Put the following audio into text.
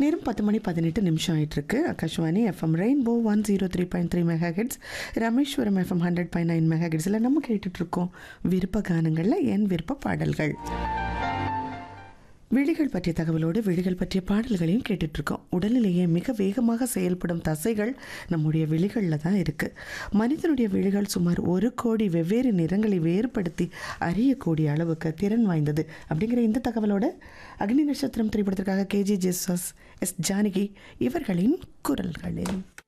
நேரம் பத்து மணி பதினெட்டு நிமிஷம் ஆயிட்டிருக்கு Akashvani FM rainbow one zero three point three megahertz Rameswaram FM hundred point nine மெகா ஹெட்ஸில் நம்ம கேட்டுட்ருக்கோம் விருப்ப கானங்களில் என் விருப்ப பாடல்கள் விழிகள் பற்றிய தகவலோடு விழிகள் பற்றிய பாடல்களையும் கேட்டுட்ருக்கோம் உடலிலேயே மிக வேகமாக செயல்படும் தசைகள் நம்முடைய விழிகளில் தான் இருக்குது மனிதனுடைய விழிகள் சுமார் ஒரு கோடி வெவ்வேறு நிறங்களை வேறுபடுத்தி அறியக்கூடிய அளவுக்கு திறன் வாய்ந்தது அப்படிங்கிற இந்த தகவலோட அக்னி நட்சத்திரம் திரைப்படத்திற்காக கேஜி ஜெசஸ் எஸ் ஜானகி இவர்களின் குரல்களில்